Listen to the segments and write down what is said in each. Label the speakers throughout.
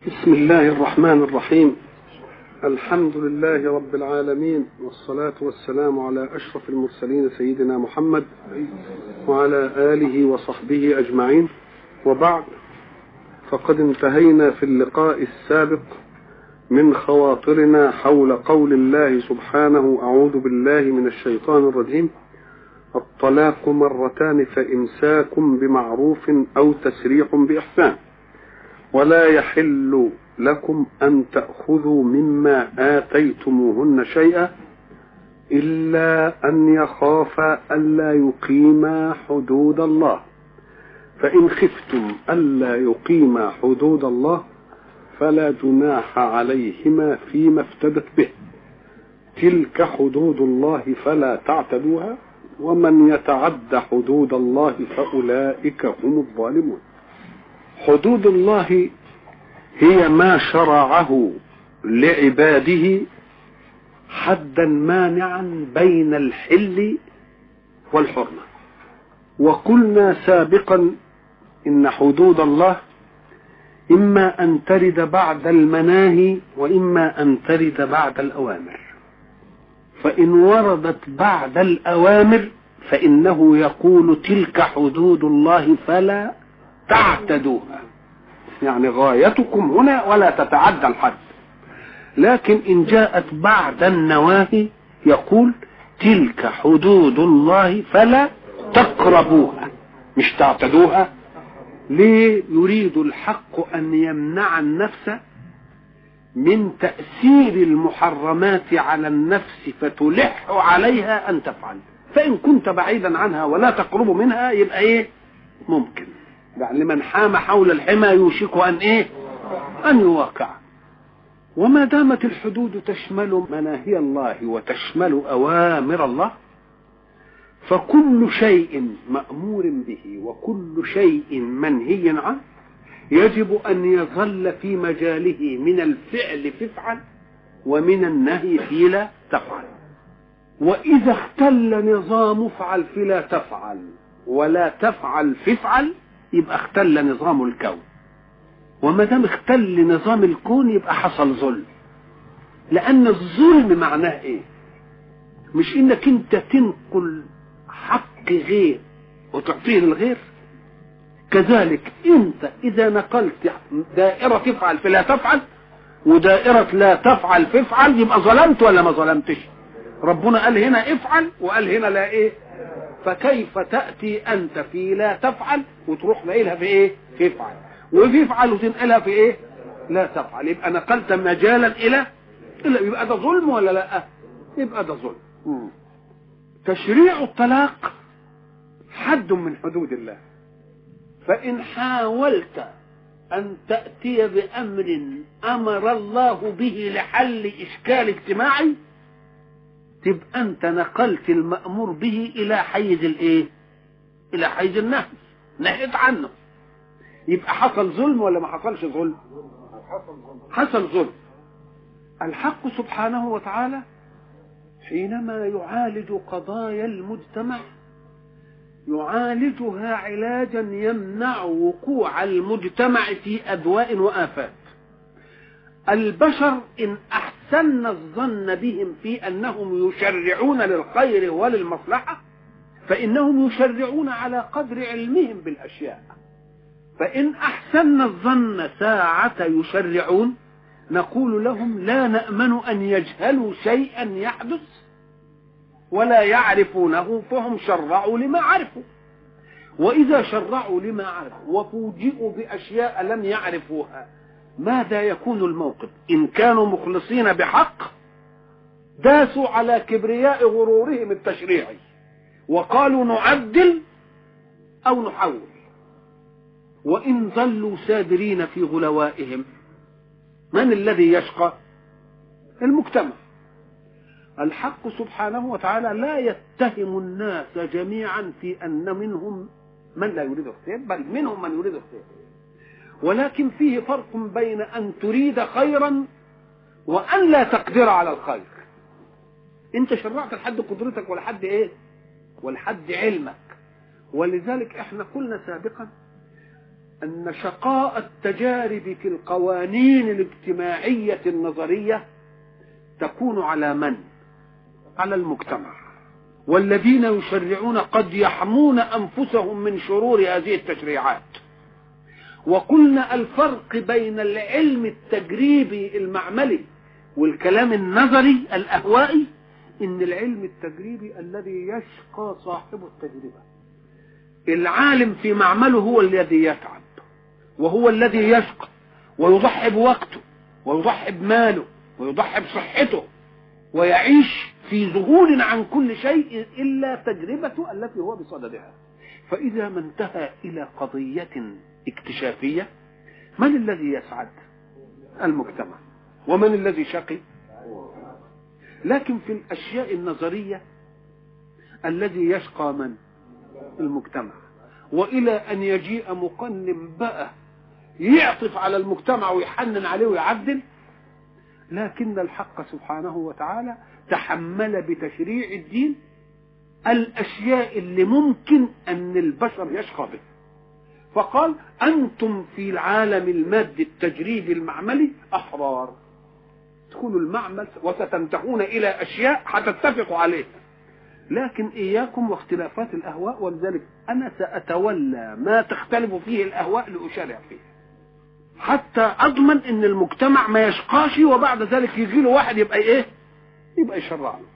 Speaker 1: بسم الله الرحمن الرحيم الحمد لله رب العالمين والصلاة والسلام على أشرف المرسلين سيدنا محمد وعلى آله وصحبه أجمعين وبعد فقد انتهينا في اللقاء السابق من خواطرنا حول قول الله سبحانه أعوذ بالله من الشيطان الرجيم الطلاق مرتان فإمساك بمعروف أو تسريح بإحسان ولا يحل لكم أن تأخذوا مما آتيتموهن شيئا إلا أن يخافا ألا يقيما حدود الله فإن خفتم ألا يقيما حدود الله فلا جناح عليهما فيما افتدت به تلك حدود الله فلا تعتدوها ومن يتعد حدود الله فأولئك هم الظالمون حدود الله هي ما شرعه لعباده حدا مانعا بين الحل والحرمه وقلنا سابقا ان حدود الله اما ان ترد بعد المناهي واما ان ترد بعد الاوامر فان وردت بعد الاوامر فانه يقول تلك حدود الله فلا تعتدوها يعني غايتكم هنا ولا تتعدى الحد لكن ان جاءت بعد النواهي يقول تلك حدود الله فلا تقربوها مش تعتدوها ليه يريد الحق ان يمنع النفس من تاثير المحرمات على النفس فتلح عليها ان تفعل فان كنت بعيدا عنها ولا تقرب منها يبقى ايه ممكن يعني لمن حام حول الحمى يوشك ان ايه ان يواقع وما دامت الحدود تشمل مناهي الله وتشمل اوامر الله فكل شيء مامور به وكل شيء منهي عنه يجب ان يظل في مجاله من الفعل فافعل ومن النهي في لا تفعل واذا اختل نظام افعل فلا تفعل ولا تفعل فافعل يبقى اختل نظام الكون وما دام اختل نظام الكون يبقى حصل ظلم لان الظلم معناه ايه مش انك انت تنقل حق غير وتعطيه للغير كذلك انت اذا نقلت دائره تفعل فلا تفعل ودائره لا تفعل فافعل يبقى ظلمت ولا ما ظلمتش ربنا قال هنا افعل وقال هنا لا ايه فكيف تأتي أنت في لا تفعل وتروح نقلها في إيه؟ في افعل وفي افعل وتنقلها في إيه؟ لا تفعل يبقى نقلت مجالا إلى إلى يبقى ده ظلم ولا لا؟ يبقى ده ظلم تشريع الطلاق حد من حدود الله فإن حاولت أن تأتي بأمر أمر الله به لحل إشكال اجتماعي تبقى انت نقلت المأمور به الى حيز الايه الى حيز النهي نهيت عنه يبقى حصل ظلم ولا ما حصلش ظلم حصل ظلم الحق سبحانه وتعالى حينما يعالج قضايا المجتمع يعالجها علاجا يمنع وقوع المجتمع في أدواء وآفات البشر إن أحسن الظن بهم في أنهم يشرعون للخير وللمصلحة فإنهم يشرعون على قدر علمهم بالأشياء فإن أحسن الظن ساعة يشرعون نقول لهم لا نأمن أن يجهلوا شيئا يحدث ولا يعرفونه فهم شرعوا لما عرفوا وإذا شرعوا لما عرفوا وفوجئوا بأشياء لم يعرفوها ماذا يكون الموقف إن كانوا مخلصين بحق داسوا على كبرياء غرورهم التشريعي وقالوا نعدل أو نحول وإن ظلوا سادرين في غلوائهم من الذي يشقى المجتمع الحق سبحانه وتعالى لا يتهم الناس جميعا في أن منهم من لا يريد الخير بل منهم من يريد الخير ولكن فيه فرق بين أن تريد خيرا وأن لا تقدر على الخير أنت شرعت لحد قدرتك ولحد إيه ولحد علمك ولذلك احنا قلنا سابقا أن شقاء التجارب في القوانين الاجتماعية النظرية تكون على من؟ على المجتمع والذين يشرعون قد يحمون أنفسهم من شرور هذه التشريعات وقلنا الفرق بين العلم التجريبي المعملي والكلام النظري الأهوائي إن العلم التجريبي الذي يشقى صاحب التجربة العالم في معمله هو الذي يتعب وهو الذي يشقى ويضحي بوقته ويضحي بماله ويضحي بصحته ويعيش في ذهول عن كل شيء إلا تجربته التي هو بصددها فإذا ما انتهى إلى قضية اكتشافية من الذي يسعد المجتمع ومن الذي شقي لكن في الأشياء النظرية الذي يشقى من المجتمع وإلى أن يجيء مقنن بقى يعطف على المجتمع ويحنن عليه ويعدل لكن الحق سبحانه وتعالى تحمل بتشريع الدين الأشياء اللي ممكن أن البشر يشقى به فقال أنتم في العالم المادي التجريبي المعملي أحرار تدخلوا المعمل وستنتهون إلى أشياء هتتفقوا عليها لكن إياكم واختلافات الأهواء ولذلك أنا سأتولى ما تختلف فيه الأهواء لأشارع فيه حتى أضمن إن المجتمع ما يشقاش وبعد ذلك يجي له واحد يبقى إيه؟ يبقى يشرع له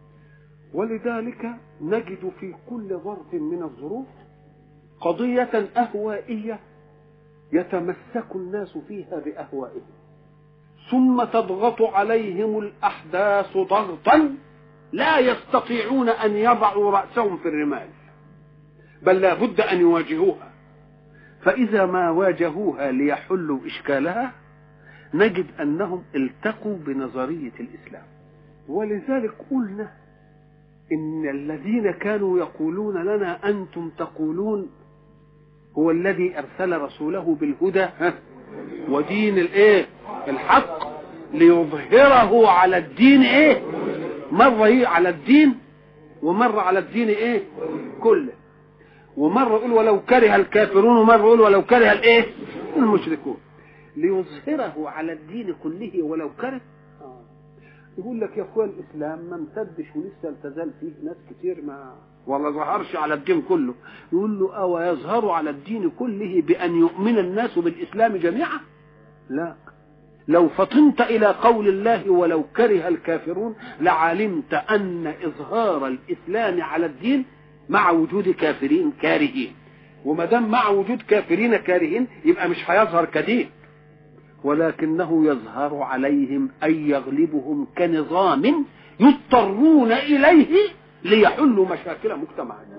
Speaker 1: ولذلك نجد في كل ظرف من الظروف قضية أهوائية يتمسك الناس فيها بأهوائهم ثم تضغط عليهم الأحداث ضغطا لا يستطيعون أن يضعوا رأسهم في الرمال بل لا بد أن يواجهوها فإذا ما واجهوها ليحلوا إشكالها نجد أنهم التقوا بنظرية الإسلام ولذلك قلنا إن الذين كانوا يقولون لنا أنتم تقولون هو الذي أرسل رسوله بالهدى ودين الإيه الحق ليظهره على الدين إيه مرة هي على الدين ومرة على الدين إيه كله ومرة يقول ولو كره الكافرون ومرة يقول ولو كره الإيه المشركون ليظهره على الدين كله ولو كره يقول لك يا اخوان الاسلام ما امتدش ولسه تزال فيه ناس كتير ما ولا ظهرش على الدين كله يقول له او يظهر على الدين كله بان يؤمن الناس بالاسلام جميعا لا لو فطنت الى قول الله ولو كره الكافرون لعلمت ان اظهار الاسلام على الدين مع وجود كافرين كارهين وما دام مع وجود كافرين كارهين يبقى مش هيظهر كدين ولكنه يظهر عليهم أن يغلبهم كنظام يضطرون إليه ليحلوا مشاكل مجتمعهم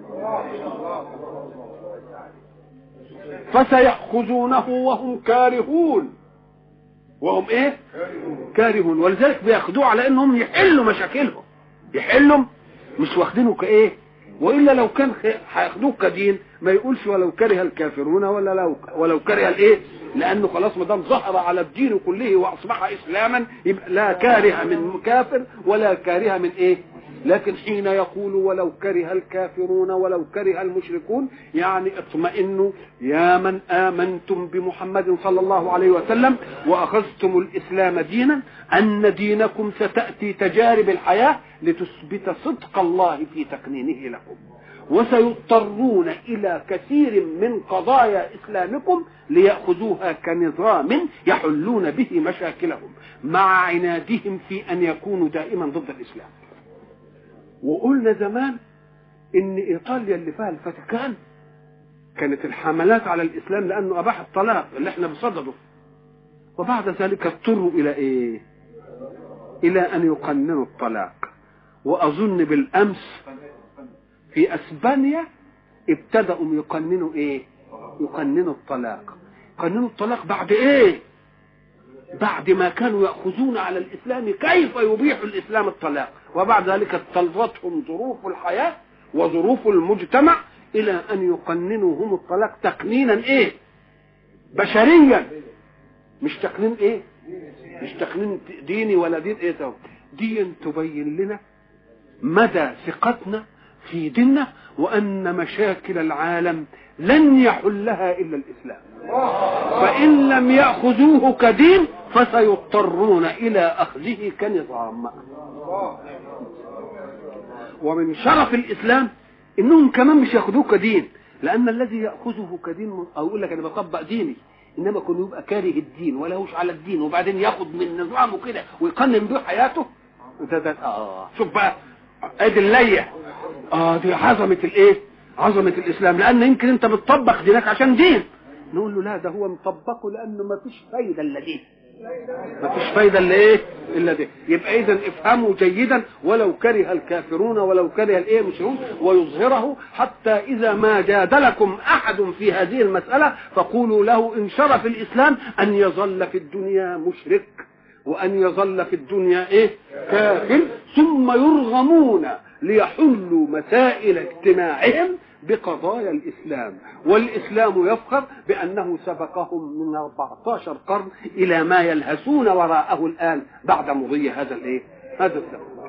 Speaker 1: فسيأخذونه وهم كارهون وهم ايه كارهون ولذلك بياخدوه على انهم يحلوا مشاكلهم يحلوا مش واخدينه كايه والا لو كان هياخدوه كدين ما يقولش ولو كره الكافرون ولا لو ولو كره الايه لانه خلاص ما دام ظهر على الدين كله واصبح اسلاما يبقى لا كاره من كافر ولا كاره من ايه لكن حين يقول ولو كره الكافرون ولو كره المشركون يعني اطمئنوا يا من امنتم بمحمد صلى الله عليه وسلم واخذتم الاسلام دينا ان دينكم ستاتي تجارب الحياه لتثبت صدق الله في تقنينه لكم وسيضطرون الى كثير من قضايا اسلامكم لياخذوها كنظام يحلون به مشاكلهم مع عنادهم في ان يكونوا دائما ضد الاسلام وقلنا زمان ان ايطاليا اللي فيها الفاتيكان كانت الحملات على الاسلام لانه اباح الطلاق اللي احنا بصدده وبعد ذلك اضطروا الى ايه الى ان يقننوا الطلاق واظن بالامس في اسبانيا ابتدأوا يقننوا ايه يقننوا الطلاق قننوا الطلاق بعد ايه بعد ما كانوا يأخذون على الإسلام كيف يبيح الإسلام الطلاق وبعد ذلك اضطرتهم ظروف الحياة وظروف المجتمع إلى أن يقننوا هم الطلاق تقنينا إيه بشريا مش تقنين إيه مش تقنين ديني ولا دين إيه ده دي تبين لنا مدى ثقتنا في ديننا وأن مشاكل العالم لن يحلها إلا الإسلام فإن لم يأخذوه كدين فسيضطرون إلى أخذه كنظام ومن شرف الإسلام إنهم كمان مش يأخذوه كدين لأن الذي يأخذه كدين أو يقول لك أنا بطبق ديني إنما كان يبقى كاره الدين ولا هوش على الدين وبعدين ياخد من نظامه كده ويقنن به حياته ده ده آه شوف بقى ادي اللية اه دي عظمة الايه عظمة الاسلام لان يمكن انت بتطبق دينك عشان دين نقول له لا ده هو مطبقه لانه ما فيش فايدة الا دي ما فيش فايدة الا ايه الا دي يبقى اذا افهموا جيدا ولو كره الكافرون ولو كره الايه المشركون ويظهره حتى اذا ما جادلكم احد في هذه المسألة فقولوا له ان شرف الاسلام ان يظل في الدنيا مشرك وأن يظل في الدنيا إيه كافر ثم يرغمون ليحلوا مسائل اجتماعهم بقضايا الإسلام والإسلام يفخر بأنه سبقهم من 14 قرن إلى ما يلهسون وراءه الآن بعد مضي هذا الإيه هذا الزمن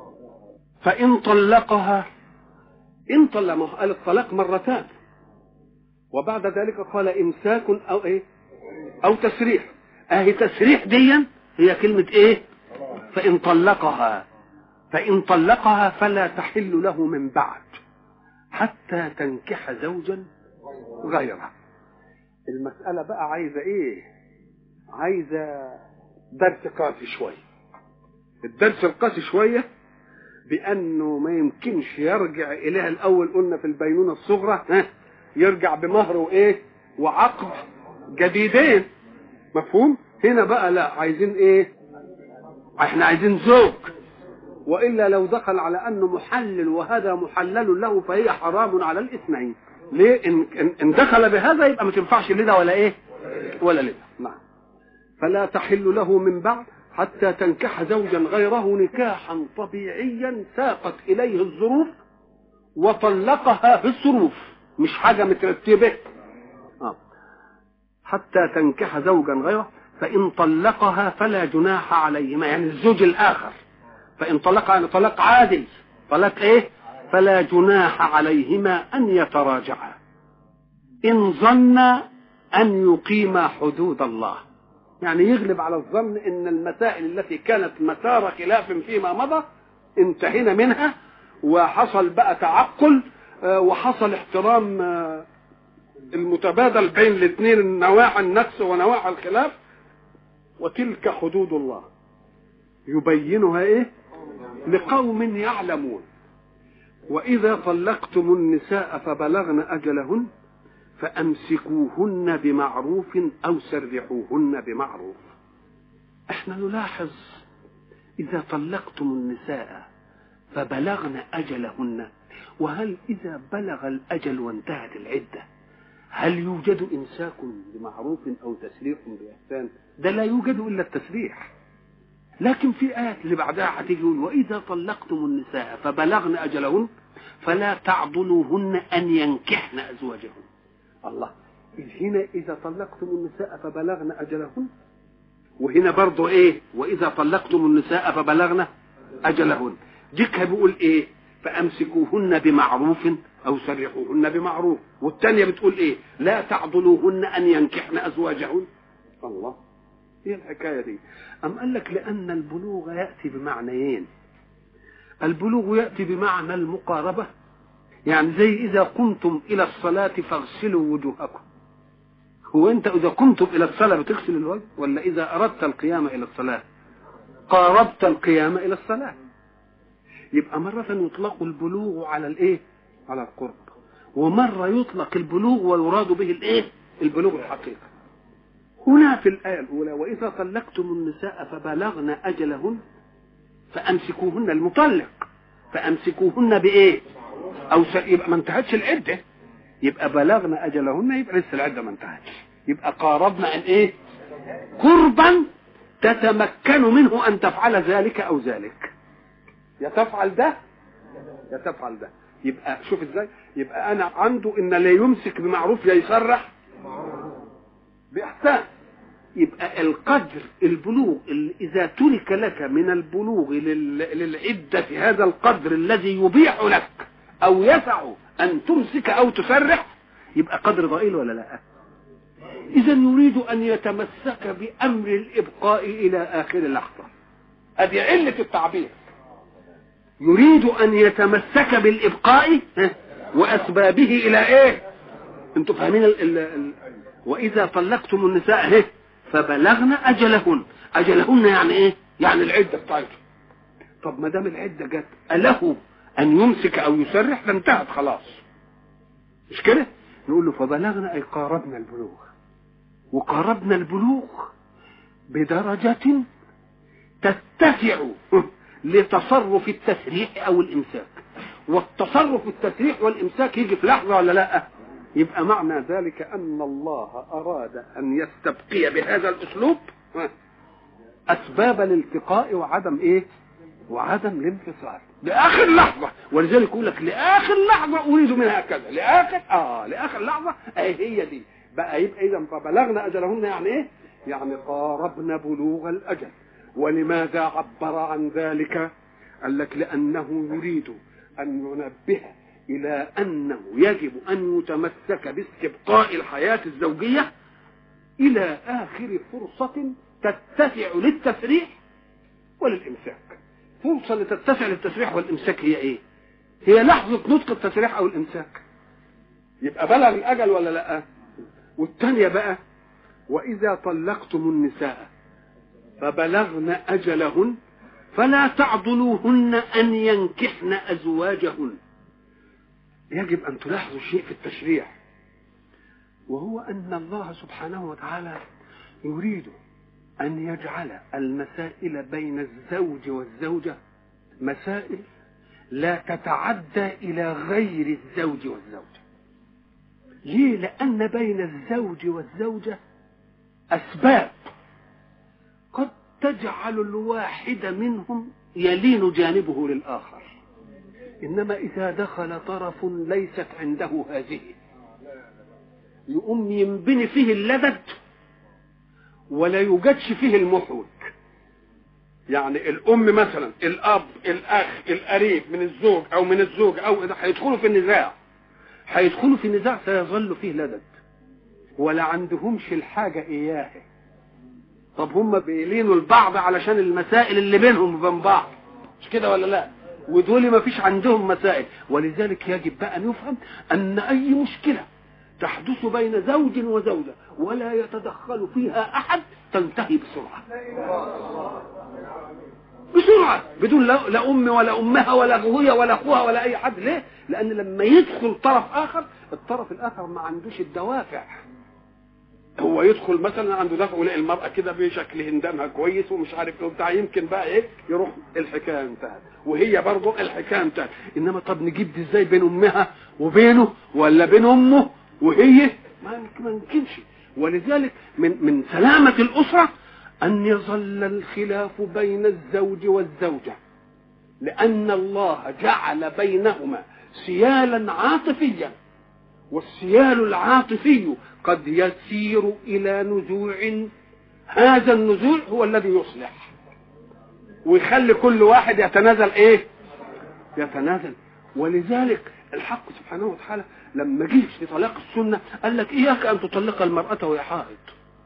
Speaker 1: فإن طلقها إن طلق قال الطلاق مرتان وبعد ذلك قال إمساك أو إيه أو تسريح أهي تسريح ديا هي كلمة ايه فإن طلقها فإن طلقها فلا تحل له من بعد حتى تنكح زوجا غيره المسألة بقى عايزة ايه عايزة درس قاسي شوية الدرس القاسي شوية بأنه ما يمكنش يرجع إليها الأول قلنا في البينونة الصغرى ها يرجع بمهر وإيه وعقد جديدين مفهوم هنا بقى لا عايزين ايه احنا عايزين زوج والا لو دخل على انه محلل وهذا محلل له فهي حرام على الاثنين ليه ان, إن دخل بهذا يبقى ما تنفعش لده ولا ايه ولا لده نعم فلا تحل له من بعد حتى تنكح زوجا غيره نكاحا طبيعيا ساقت اليه الظروف وطلقها في الظروف مش حاجه مترتبه آه. حتى تنكح زوجا غيره فإن طلقها فلا جناح عليهما يعني الزوج الآخر فإن طلقها يعني طلاق عادل طلاق إيه فلا جناح عليهما أن يتراجعا إن ظن أن يقيما حدود الله يعني يغلب على الظن ان المسائل التي كانت مسار خلاف فيما مضى انتهينا منها وحصل بقى تعقل وحصل احترام المتبادل بين الاثنين نواحي النفس ونواحي الخلاف وتلك حدود الله يبينها ايه لقوم يعلمون واذا طلقتم النساء فبلغن اجلهن فامسكوهن بمعروف او سرحوهن بمعروف احنا نلاحظ اذا طلقتم النساء فبلغن اجلهن وهل اذا بلغ الاجل وانتهت العده هل يوجد امساك بمعروف او تسريح باحسان ده لا يوجد الا التسريح لكن في ايات اللي بعدها هتيجي يقول واذا طلقتم النساء فبلغن اجلهن فلا تعضلوهن ان ينكحن ازواجهن الله هنا اذا طلقتم النساء فبلغن اجلهن وهنا برضه ايه واذا طلقتم النساء فبلغن اجلهن ديك بيقول ايه فامسكوهن بمعروف او سرحوهن بمعروف والثانيه بتقول ايه لا تعضلوهن ان ينكحن ازواجهن الله ايه الحكايه دي ام قال لك لان البلوغ ياتي بمعنيين البلوغ ياتي بمعنى المقاربه يعني زي اذا قمتم الى الصلاه فاغسلوا وجوهكم هو انت اذا قمتم الى الصلاه بتغسل الوجه ولا اذا اردت القيام الى الصلاه قاربت القيام الى الصلاه يبقى مرة يطلق البلوغ على الايه؟ على القرب ومرة يطلق البلوغ ويراد به الايه؟ البلوغ الحقيقي. هنا في الآية الأولى وإذا طلقتم النساء فبلغن أجلهن فأمسكوهن المطلق فأمسكوهن بإيه؟ أو س... يبقى ما انتهتش العدة يبقى بلغن أجلهن يبقى لسه العدة ما انتهتش يبقى قاربنا أن إيه؟ قربا تتمكن منه أن تفعل ذلك أو ذلك يا تفعل ده يا تفعل ده يبقى شوف ازاي يبقى انا عنده ان لا يمسك بمعروف يا يصرح باحسان يبقى القدر البلوغ اذا ترك لك من البلوغ للعده هذا القدر الذي يبيح لك او يسع ان تمسك او تسرح يبقى قدر ضئيل ولا لا اذا يريد ان يتمسك بامر الابقاء الى اخر لحظه ادي عله التعبير يريد ان يتمسك بالابقاء واسبابه الى ايه انتوا فاهمين ال ال ال واذا طلقتم النساء فبلغن اجلهن اجلهن يعني ايه يعني العده بتاعتهم طب ما دام العده جت اله ان يمسك او يسرح ده انتهت خلاص مش كده نقول له فبلغنا اي قاربنا البلوغ وقاربنا البلوغ بدرجة تتسع لتصرف التسريح او الامساك والتصرف التسريح والامساك يجي في لحظة ولا لا يبقى معنى ذلك ان الله اراد ان يستبقي بهذا الاسلوب اسباب الالتقاء وعدم ايه وعدم الانفصال لاخر لحظه ولذلك يقول لك لاخر لحظه اريد منها كذا لاخر اه لاخر لحظه اهي هي دي بقى يبقى اذا فبلغنا اجلهن يعني ايه يعني قاربنا بلوغ الاجل ولماذا عبر عن ذلك قال لك لانه يريد ان ينبه الى انه يجب ان يتمسك باستبقاء الحياه الزوجيه الى اخر فرصه تتسع للتسريح وللامساك فرصه لتتسع للتسريح والامساك هي ايه هي لحظه نطق التسريح او الامساك يبقى بلغ الاجل ولا لا والثانيه بقى واذا طلقتم النساء فبلغن اجلهن فلا تعضلوهن ان ينكحن ازواجهن يجب ان تلاحظوا شيء في التشريع وهو ان الله سبحانه وتعالى يريد أن يجعل المسائل بين الزوج والزوجة مسائل لا تتعدى إلى غير الزوج والزوجة ليه؟ لأن بين الزوج والزوجة أسباب قد تجعل الواحد منهم يلين جانبه للآخر إنما إذا دخل طرف ليست عنده هذه يقوم ينبني فيه اللدد ولا يوجدش فيه المحوج يعني الام مثلا الاب الاخ القريب من الزوج او من الزوج او هيدخلوا في النزاع هيدخلوا في النزاع سيظل فيه لدد ولا عندهمش الحاجه اياه طب هم بيلينوا البعض علشان المسائل اللي بينهم وبين بعض مش كده ولا لا ودول ما فيش عندهم مسائل ولذلك يجب بقى ان يفهم ان اي مشكله تحدث بين زوج وزوجة ولا يتدخل فيها أحد تنتهي بسرعة بسرعة بدون لا أم ولا أمها ولا أبوها ولا أخوها ولا أي حد ليه؟ لأن لما يدخل طرف آخر الطرف الآخر ما عندوش الدوافع هو يدخل مثلا عنده دفع ويلاقي المرأة كده بشكل هندامها كويس ومش عارف ايه وبتاع يمكن بقى ايه يروح الحكاية انتهت وهي برضه الحكاية انتهت انما طب نجيب دي ازاي بين امها وبينه ولا بين امه وهي ما يمكنش ولذلك من من سلامة الأسرة أن يظل الخلاف بين الزوج والزوجة لأن الله جعل بينهما سيالا عاطفيا والسيال العاطفي قد يسير إلى نزوع هذا النزوع هو الذي يصلح ويخلي كل واحد يتنازل ايه يتنازل ولذلك الحق سبحانه وتعالى لما جه في طلاق السنة قال لك إياك أن تطلق المرأة وهي حائض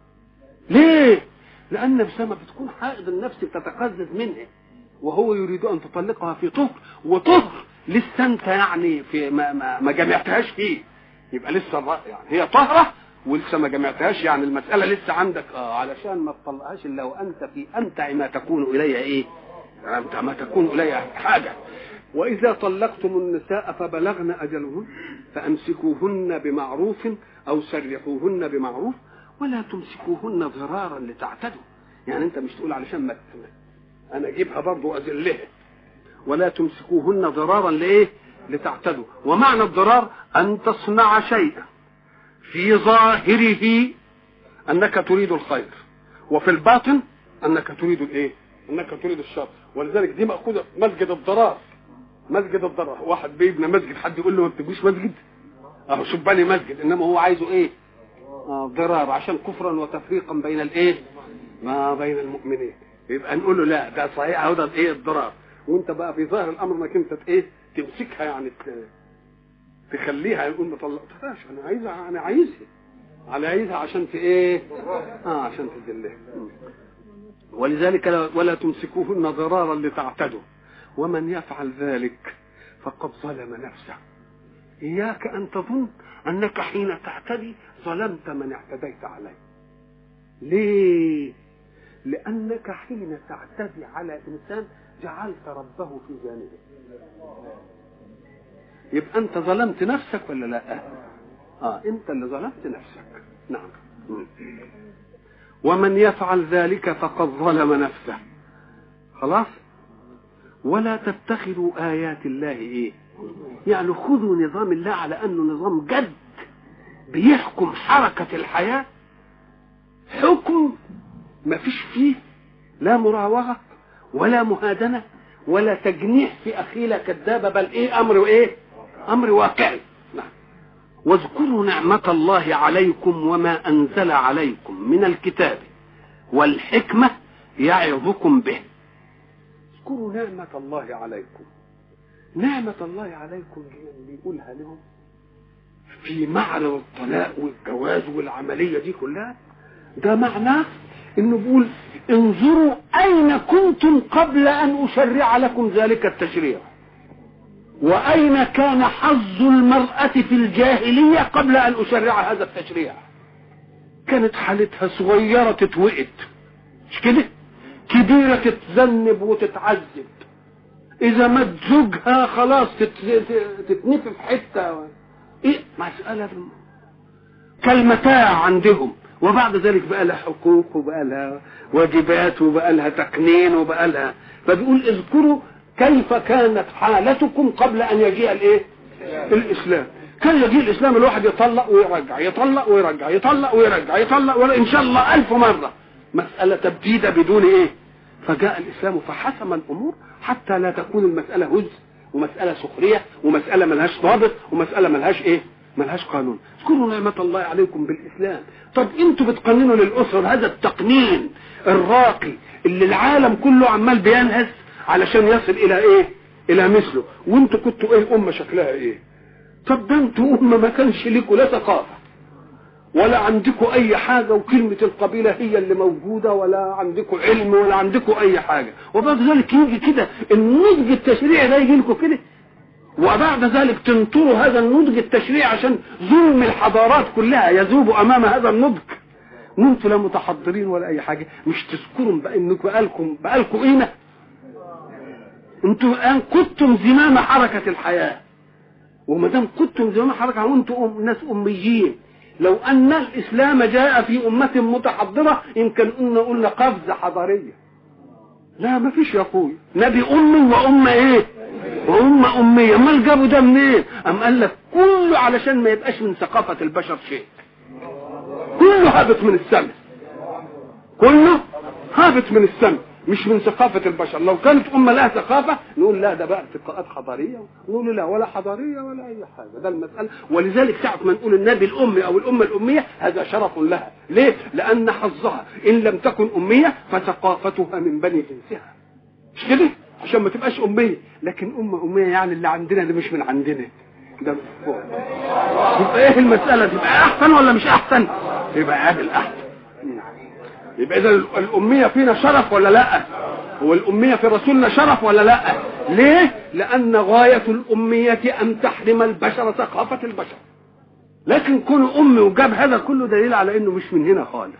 Speaker 1: ليه؟ لأن نفسها ما بتكون حائض النفس بتتقزز منها وهو يريد أن تطلقها في طهر وطهر لسه أنت يعني في ما, ما, ما جمعتهاش فيه يبقى لسه يعني هي طهرة ولسه ما جمعتهاش يعني المسألة لسه عندك اه علشان ما تطلقهاش إلا وأنت في أمتع ما تكون إلي إيه؟ أمتع ما تكون إلي حاجة وإذا طلقتم النساء فبلغن أجلهن فأمسكوهن بمعروف أو سرحوهن بمعروف ولا تمسكوهن ضرارا لتعتدوا يعني أنت مش تقول علشان ما أنا أجيبها برضه أذلها ولا تمسكوهن ضرارا لإيه؟ لتعتدوا ومعنى الضرار أن تصنع شيئا في ظاهره أنك تريد الخير وفي الباطن أنك تريد الإيه؟ أنك تريد الشر ولذلك دي مأخوذة مسجد الضرار مسجد الضرر واحد بيبنى مسجد حد يقول له ما بتبنيش مسجد اهو شوف بني مسجد انما هو عايزه ايه آه ضرار عشان كفرا وتفريقا بين الايه ما بين المؤمنين يبقى نقول له لا ده صحيح اهو ده ايه الضرار وانت بقى في ظاهر الامر انك انت ايه تمسكها يعني تخليها يقول ما طلقتهاش انا عايزها انا عايزها على ايدها عشان ت ايه اه عشان تذلها ولذلك ولا تمسكوهن ضرارا لتعتدوا ومن يفعل ذلك فقد ظلم نفسه إياك أن تظن أنك حين تعتدي ظلمت من اعتديت عليه ليه لأنك حين تعتدي على إنسان جعلت ربه في جانبه يبقى أنت ظلمت نفسك ولا لا آه أنت اللي ظلمت نفسك نعم ومن يفعل ذلك فقد ظلم نفسه خلاص ولا تتخذوا آيات الله إيه يعني خذوا نظام الله على أنه نظام جد بيحكم حركة الحياة حكم ما فيش فيه لا مراوغة ولا مهادنة ولا تجنيح في أخيلة كذابة بل إيه أمر وإيه أمر واقعي نعم واذكروا نعمة الله عليكم وما أنزل عليكم من الكتاب والحكمة يعظكم به اذكروا نعمة الله عليكم نعمة الله عليكم دي اللي بيقولها لهم في معرض الطلاق والجواز والعملية دي كلها ده معناه انه بيقول انظروا اين كنتم قبل ان اشرع لكم ذلك التشريع واين كان حظ المرأة في الجاهلية قبل ان اشرع هذا التشريع كانت حالتها صغيرة تتوقت مش كده كبيرة تتذنب وتتعذب اذا مات زوجها خلاص تتنفي في حته ايه مساله كالمتاع عندهم وبعد ذلك بقى لها حقوق وبقى لها واجبات وبقى لها تقنين وبقى لها فبيقول اذكروا كيف كانت حالتكم قبل ان يجيء الايه الاسلام كان يجيء الاسلام الواحد يطلق ويرجع يطلق ويرجع يطلق ويرجع يطلق ويرجع ان شاء الله الف مره مساله تبديده بدون ايه فجاء الاسلام فحسم الامور حتى لا تكون المساله هز ومساله سخريه ومساله ملهاش ضابط ومساله ملهاش ايه ملهاش قانون اذكروا نعمة الله عليكم بالإسلام طب انتوا بتقننوا للأسر هذا التقنين الراقي اللي العالم كله عمال بينهز علشان يصل إلى إيه إلى مثله وانتوا كنتوا إيه أمة شكلها إيه طب ده انتوا أمة ما كانش ليكوا لا ثقافة ولا عندكم اي حاجه وكلمه القبيله هي اللي موجوده ولا عندكم علم ولا عندكم اي حاجه وبعد ذلك يجي كده النضج التشريعي ده يجي لكم كده وبعد ذلك تنطروا هذا النضج التشريعي عشان ظلم الحضارات كلها يذوب امام هذا النضج وانتوا لا متحضرين ولا اي حاجه مش تذكروا بقى انكم بقالكم بقالكم قيمه انتوا الان كنتم زمام حركه الحياه وما دام كنتم زمام حركه وانتم ناس اميين لو ان الاسلام جاء في امه متحضره يمكن قلنا قلنا قفزه حضاريه لا ما فيش يا اخويا نبي امي وامه ايه وامه اميه امال جابوا ده منين ام قال لك كله علشان ما يبقاش من ثقافه البشر شيء كله هابط من السماء كله هابط من السماء مش من ثقافة البشر لو كانت أمة لها ثقافة نقول لا ده بقى ثقافات حضارية نقول لا ولا حضارية ولا أي حاجة ده المسألة ولذلك ساعة ما نقول النبي الأمي أو الأمة الأمية هذا شرف لها ليه؟ لأن حظها إن لم تكن أمية فثقافتها من بني جنسها مش كده؟ عشان ما تبقاش أمية لكن أمة أمية يعني اللي عندنا ده مش من عندنا ده فوق يبقى إيه المسألة تبقى أحسن ولا مش أحسن؟ يبقى عادل أحسن يبقى اذا الاميه فينا شرف ولا لا والاميه في رسولنا شرف ولا لا ليه لان غايه الاميه ان تحرم البشر ثقافه البشر لكن كون امي وجاب هذا كله دليل على انه مش من هنا خالص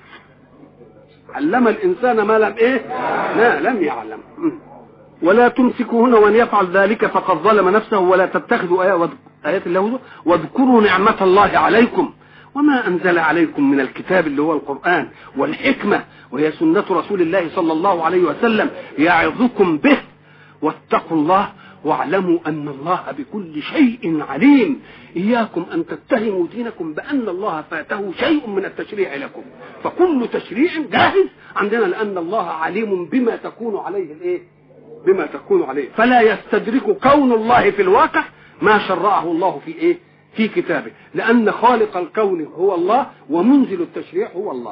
Speaker 1: علم الانسان ما لم ايه لا لم يعلم ولا تمسكوهن وان يفعل ذلك فقد ظلم نفسه ولا تتخذوا ايات الله واذكروا نعمه الله عليكم وما أنزل عليكم من الكتاب اللي هو القرآن والحكمة وهي سنة رسول الله صلى الله عليه وسلم يعظكم به واتقوا الله واعلموا أن الله بكل شيء عليم إياكم أن تتهموا دينكم بأن الله فاته شيء من التشريع لكم فكل تشريع جاهز عندنا لأن الله عليم بما تكون عليه الإيه بما تكون عليه فلا يستدرك كون الله في الواقع ما شرعه الله في إيه في كتابه لأن خالق الكون هو الله ومنزل التشريع هو الله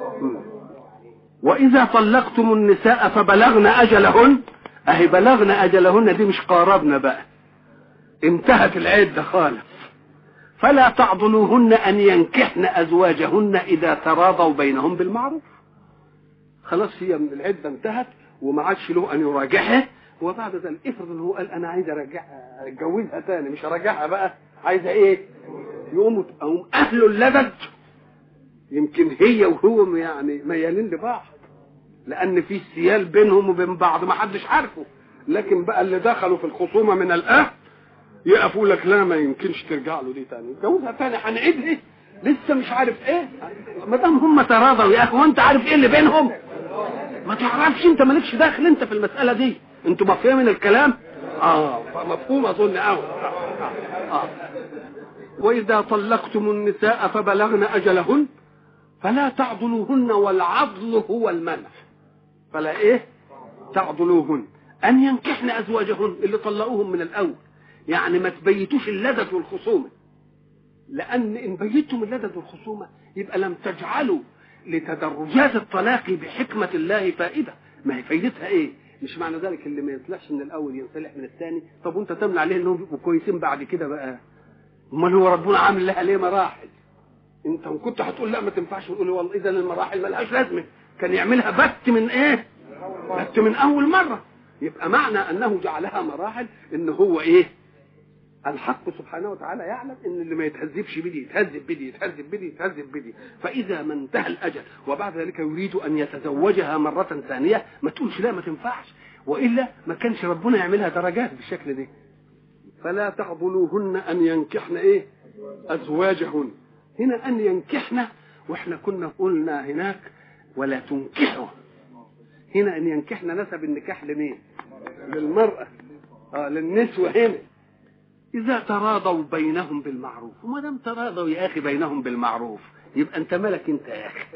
Speaker 1: وإذا طلقتم النساء فبلغن أجلهن أهي بلغن أجلهن دي مش قاربنا بقى انتهت العدة خالص فلا تعضلوهن ان ينكحن ازواجهن اذا تراضوا بينهم بالمعروف خلاص هي من العده انتهت وما عادش له ان يراجعها وبعد ذلك افرض ان هو قال انا عايز ارجعها اتجوزها تاني مش هراجعها بقى عايزه ايه يقوموا يقوم اهل اللبد يمكن هي وهو يعني ميالين لبعض لان في سيال بينهم وبين بعض ما حدش عارفه لكن بقى اللي دخلوا في الخصومه من الاهل يقفوا لك لا ما يمكنش ترجع له دي تاني اتجوزها تاني هنعيد ايه لسه مش عارف ايه ما دام هم تراضوا يا اخي وانت عارف ايه اللي بينهم ما تعرفش انت مالكش داخل انت في المساله دي انتوا مفهومين الكلام اه مفهوم اظن قوي آه. آه. واذا طلقتم النساء فبلغن اجلهن فلا تعضلوهن والعضل هو المنع فلا ايه تعضلوهن ان ينكحن ازواجهن اللي طلقوهم من الاول يعني ما تبيتوش اللذة والخصومة لأن إن بيتم اللذة والخصومة يبقى لم تجعلوا لتدرجات الطلاق بحكمة الله فائدة ما هي فايدتها إيه؟ مش معنى ذلك اللي ما يصلحش من الأول ينصلح من الثاني طب وأنت تمنع عليه إنهم يبقوا كويسين بعد كده بقى أمال هو ربنا عامل لها ليه مراحل؟ أنت كنت هتقول لا ما تنفعش تقول والله إذا المراحل ما لهاش لازمة كان يعملها بت من إيه؟ بت من أول مرة يبقى معنى أنه جعلها مراحل إن هو إيه؟ الحق سبحانه وتعالى يعلم ان اللي ما يتهذبش بدي يتهذب بدي يتهذب بدي يتهذب بدي فاذا ما انتهى الاجل وبعد ذلك يريد ان يتزوجها مره ثانيه ما تقولش لا ما تنفعش والا ما كانش ربنا يعملها درجات بالشكل ده فلا تعضلوهن ان ينكحن ايه ازواجهن هنا ان ينكحن واحنا كنا قلنا هناك ولا تنكحوا هنا ان ينكحن نسب النكاح لمين للمراه اه للنسوه هنا إذا تراضوا بينهم بالمعروف وما دام تراضوا يا أخي بينهم بالمعروف يبقى أنت ملك أنت يا أخي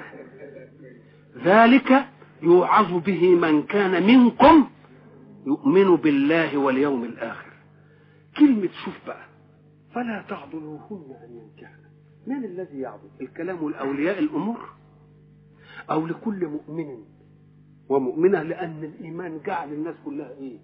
Speaker 1: ذلك يوعظ به من كان منكم يؤمن بالله واليوم الآخر كلمة شوف بقى فلا تعضلوهن أن ينكحن من الذي يعضل الكلام الأولياء الأمور أو لكل مؤمن ومؤمنة لأن الإيمان جعل الناس كلها إيه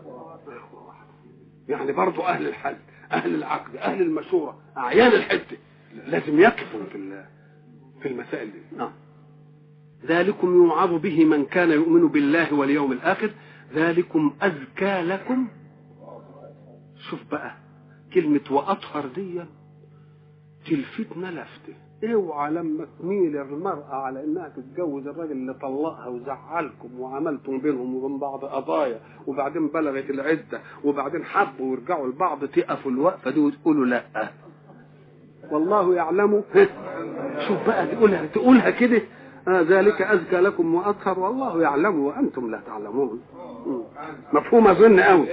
Speaker 1: يعني برضو اهل الحل اهل العقد اهل المشوره اعيان الحته لازم يكفوا في في المسائل دي نعم ذلكم يوعظ به من كان يؤمن بالله واليوم الاخر ذلكم ازكى لكم شوف بقى كلمة وأطهر دي تلفتنا لفته اوعى لما تميل المرأة على انها تتجوز الراجل اللي طلقها وزعلكم وعملتم بينهم وبين بعض قضايا وبعدين بلغت العدة وبعدين حبوا ويرجعوا لبعض تقفوا الوقفة دي وتقولوا لا والله يعلم شوف بقى تقولها تقولها كده آه ذلك أزكى لكم وأطهر والله يعلم وأنتم لا تعلمون مفهوم أظن قوي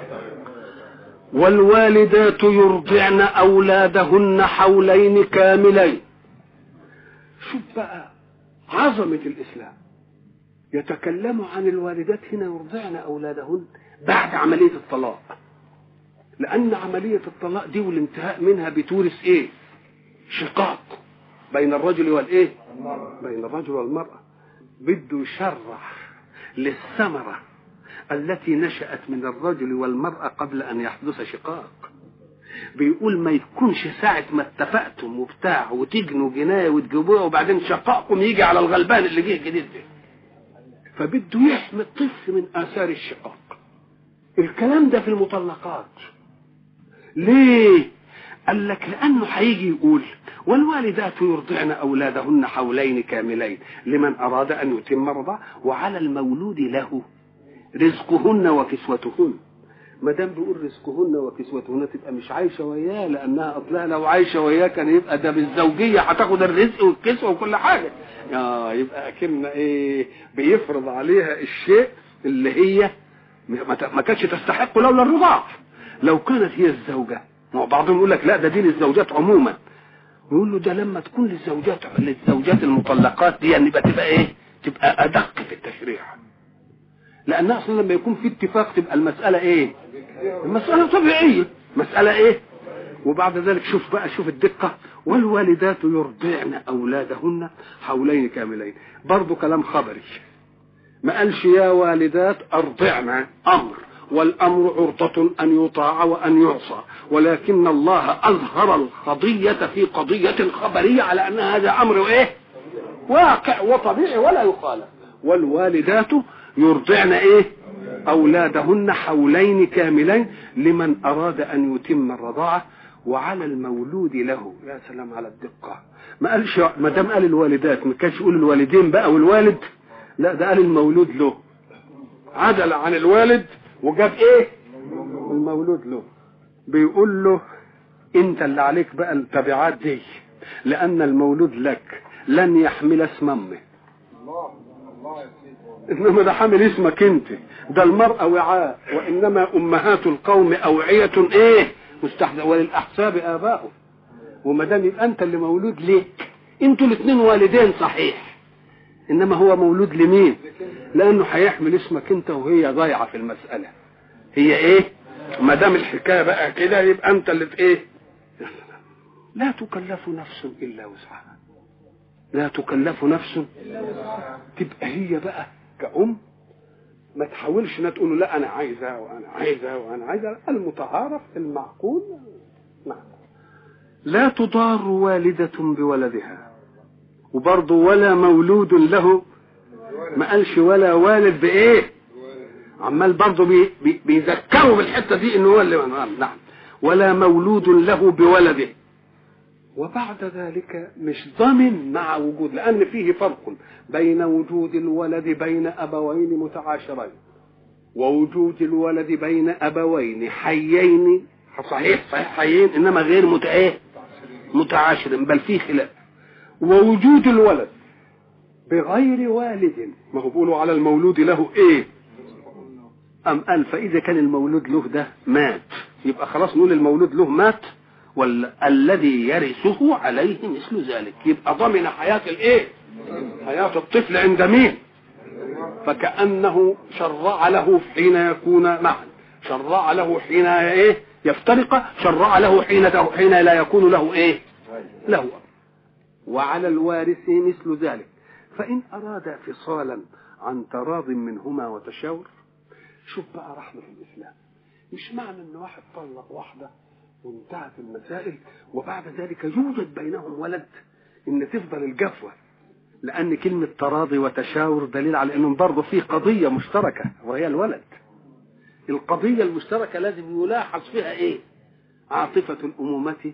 Speaker 1: والوالدات يرضعن أولادهن حولين كاملين شوف بقى عظمة الإسلام يتكلم عن الوالدات هنا يرضعن أولادهن بعد عملية الطلاق لأن عملية الطلاق دي والانتهاء منها بتورث إيه؟ شقاق بين الرجل والإيه؟ بين الرجل والمرأة بده يشرح للثمرة التي نشأت من الرجل والمرأة قبل أن يحدث شقاق بيقول ما يكونش ساعة ما اتفقتم وبتاع وتجنوا جناية وتجيبوها وبعدين شقاقكم يجي على الغلبان اللي جه جديد ده فبده يحمي الطفل من آثار الشقاق الكلام ده في المطلقات ليه قال لك لأنه هيجي يقول والوالدات يرضعن أولادهن حولين كاملين لمن أراد أن يتم الرضاعة وعلى المولود له رزقهن وكسوتهن ما دام بيقول رزقهن وكسوتهن تبقى مش عايشه وياه لانها اصلها لو عايشه وياه كان يبقى ده بالزوجيه هتاخد الرزق والكسوه وكل حاجه اه يبقى اكن ايه بيفرض عليها الشيء اللي هي ما كانتش تستحق لولا الرضاع لو كانت هي الزوجه بعضهم يقول لك لا ده دي للزوجات عموما يقول له ده لما تكون للزوجات للزوجات المطلقات دي يعني يبقى تبقى ايه تبقى ادق في التشريع لانها اصلا لما يكون في اتفاق تبقى المساله ايه المساله طبيعيه مساله ايه وبعد ذلك شوف بقى شوف الدقه والوالدات يرضعن اولادهن حولين كاملين برضه كلام خبري ما قالش يا والدات ارضعن امر والأمر عرضة أن يطاع وأن يعصى ولكن الله أظهر القضية في قضية خبرية على أن هذا أمر إيه واقع وطبيعي ولا يخالف والوالدات يرضعن إيه أولادهن حولين كاملين لمن أراد أن يتم الرضاعة وعلى المولود له يا سلام على الدقة ما قالش ما دام قال الوالدات ما كانش يقول الوالدين بقى والوالد لا ده قال المولود له عدل عن الوالد وجاب ايه المولود له بيقول له انت اللي عليك بقى التبعات دي لان المولود لك لن يحمل اسم امه انما ده حامل اسمك انت ده المرأة وعاء وانما امهات القوم اوعية ايه مستحدث وللاحساب اباؤه وما دام يبقى انت اللي مولود ليك انتوا الاثنين والدين صحيح انما هو مولود لمين لانه هيحمل اسمك انت وهي ضايعه في المساله هي ايه ما دام الحكايه بقى كده يبقى انت اللي في ايه لا تكلف نفس الا وسعها لا تكلف نفس تبقى هي بقى كأم ما تحاولش انها تقول له لا انا عايزه وانا عايزه وانا عايزه المتعارف المعقول نعم لا تضار والدة بولدها وبرضه ولا مولود له ما قالش ولا والد بايه عمال برضه بي بي بيذكروا بالحته دي ان هو اللي نعم ولا مولود له بولده وبعد ذلك مش ضامن مع وجود لان فيه فرق بين وجود الولد بين ابوين متعاشرين ووجود الولد بين ابوين حيين صحيح صحيح حيين انما غير مت ايه متعاشرين بل فيه خلاف ووجود الولد بغير والد ما هو بيقولوا على المولود له ايه ام قال فاذا كان المولود له ده مات يبقى خلاص نقول المولود له مات والذي يرثه عليه مثل ذلك يبقى ضمن حياة الايه حياة الطفل عند مين فكأنه شرع له حين يكون معا شرع له حين ايه يفترق شرع له حين حين لا يكون له ايه له وعلى الوارث مثل ذلك فإن أراد فصالا عن تراض منهما وتشاور شوف بقى رحمة الإسلام مش معنى ان واحد طلق واحدة وانتهت المسائل وبعد ذلك يوجد بينهم ولد ان تفضل الجفوة لان كلمة تراضي وتشاور دليل على انهم برضه في قضية مشتركة وهي الولد القضية المشتركة لازم يلاحظ فيها ايه عاطفة الأمومة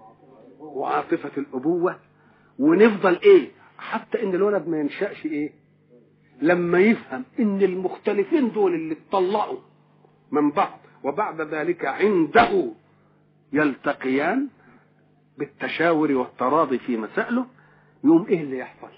Speaker 1: وعاطفة الأبوة ونفضل ايه حتى ان الولد ما ينشأش ايه لما يفهم ان المختلفين دول اللي اتطلقوا من بعض وبعد ذلك عنده يلتقيان بالتشاور والتراضي في مسائله يوم ايه اللي يحصل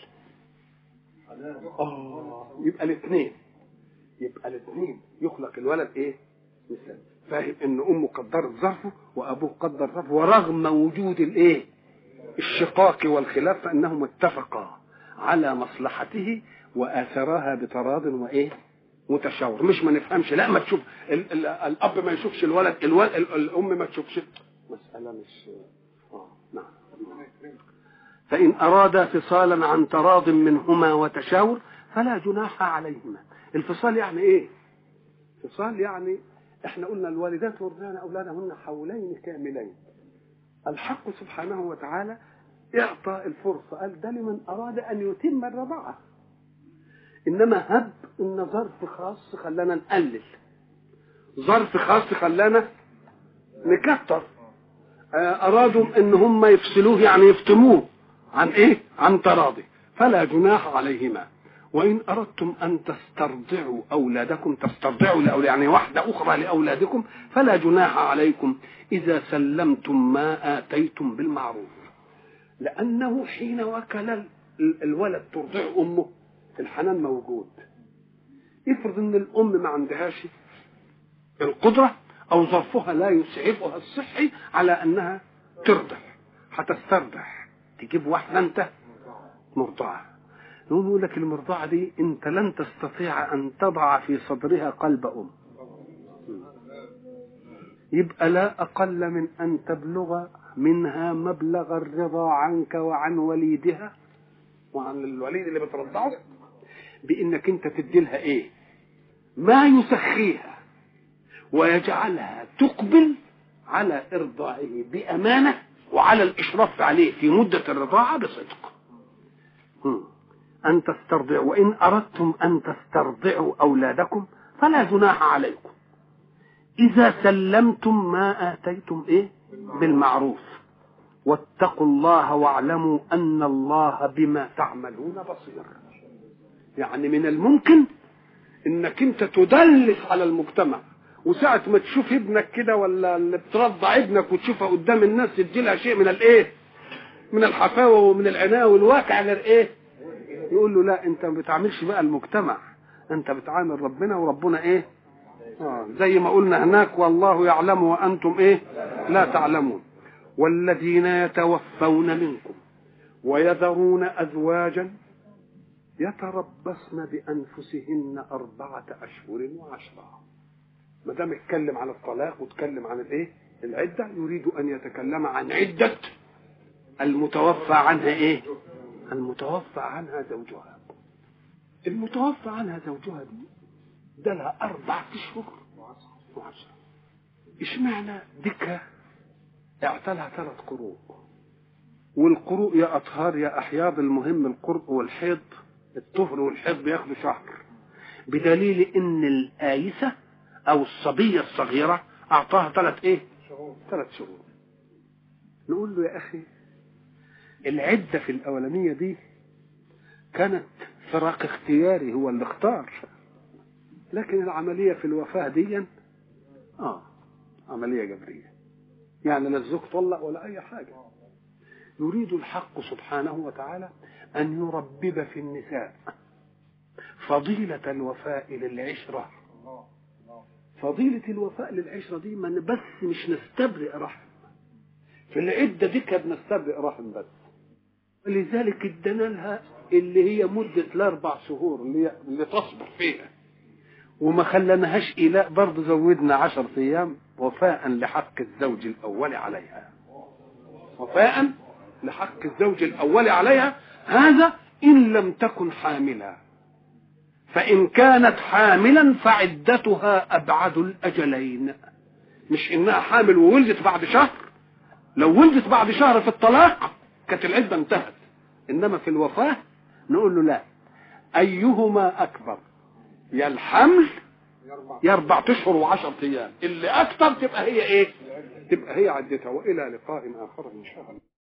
Speaker 1: آه يبقى الاثنين يبقى الاثنين يخلق الولد ايه مثال فاهم ان امه قدرت ظرفه وابوه قدر ظرفه ورغم وجود الايه الشقاق والخلاف فانهم اتفقا على مصلحته واثراها بتراض وايه متشاور مش ما نفهمش لا ما تشوف ال ال الاب ما يشوفش الولد الولد ال الام ما تشوفش مساله مش آه نعم فان اراد فصالا عن تراض منهما وتشاور فلا جناح عليهما الفصال يعني ايه فصال يعني احنا قلنا الوالدات يرضعن اولادهن حولين كاملين الحق سبحانه وتعالى اعطى الفرصه قال ده لمن اراد ان يتم الرضاعه انما هب ان ظرف خاص خلانا نقلل ظرف خاص خلانا نكتر ارادوا ان هم يفصلوه يعني يفتموه عن ايه عن تراضي فلا جناح عليهما وان اردتم ان تسترضعوا اولادكم تسترضعوا لأولاد يعني واحده اخرى لاولادكم فلا جناح عليكم اذا سلمتم ما اتيتم بالمعروف لانه حين وكل الولد ترضع امه الحنان موجود افرض ان الام ما عندهاش القدره او ظرفها لا يسعفها الصحي على انها ترضع هتسترضع تجيب واحده انت مرضعه يقوم يقول لك المرضعه دي انت لن تستطيع ان تضع في صدرها قلب ام يبقى لا اقل من ان تبلغ منها مبلغ الرضا عنك وعن وليدها وعن الوليد اللي بترضعه بانك انت تدي لها ايه ما يسخيها ويجعلها تقبل على إرضاعه بأمانة وعلى الإشراف عليه في مدة الرضاعة بصدق أن تسترضعوا وإن أردتم أن تسترضعوا أولادكم فلا جناح عليكم إذا سلمتم ما آتيتم إيه بالمعروف واتقوا الله واعلموا أن الله بما تعملون بصير يعني من الممكن انك انت تدلس على المجتمع وساعة ما تشوف ابنك كده ولا اللي بترضع ابنك وتشوفها قدام الناس تدي لها شيء من الايه؟ من الحفاوة ومن العناية والواقع غير ايه؟ يقول له لا انت ما بتعاملش بقى المجتمع انت بتعامل ربنا وربنا ايه؟ آه زي ما قلنا هناك والله يعلم وانتم ايه؟ لا تعلمون والذين يتوفون منكم ويذرون ازواجا يتربصن بانفسهن اربعه اشهر وعشرا ما دام اتكلم عن الطلاق واتكلم عن الايه العده يريد ان يتكلم عن عده المتوفى عنها ايه المتوفى عنها زوجها المتوفى عنها زوجها دي ده لها اربع اشهر وعشرة اشمعنى ديكها اعتلها ثلاث قروء والقروء يا اطهار يا احياض المهم القرء والحيض الطهر والحيض بياخدوا شهر بدليل ان الايسه او الصبيه الصغيره اعطاها ثلاث ايه ثلاث شهور نقول له يا اخي العده في الاولانيه دي كانت فراق اختياري هو اللي اختار لكن العمليه في الوفاه دي اه عمليه جبريه يعني لا الزوج طلق ولا اي حاجه يريد الحق سبحانه وتعالى ان يربب في النساء فضيلة الوفاء للعشرة فضيلة الوفاء للعشرة دي من بس مش نستبرئ رحم في العدة دي كانت نستبرئ رحم بس لذلك ادينا لها اللي هي مدة الأربع شهور اللي, اللي تصبر فيها وما خلناهاش إيلاء برضه زودنا عشر أيام وفاء لحق الزوج الأول عليها وفاء لحق الزوج الأول عليها هذا إن لم تكن حاملا فإن كانت حاملا فعدتها أبعد الأجلين مش إنها حامل وولدت بعد شهر لو ولدت بعد شهر في الطلاق كانت العدة انتهت إنما في الوفاة نقول له لا أيهما أكبر يا الحمل يا أربع أشهر وعشر أيام اللي أكثر تبقى هي إيه؟ تبقى هي عدتها وإلى لقاء آخر إن شاء الله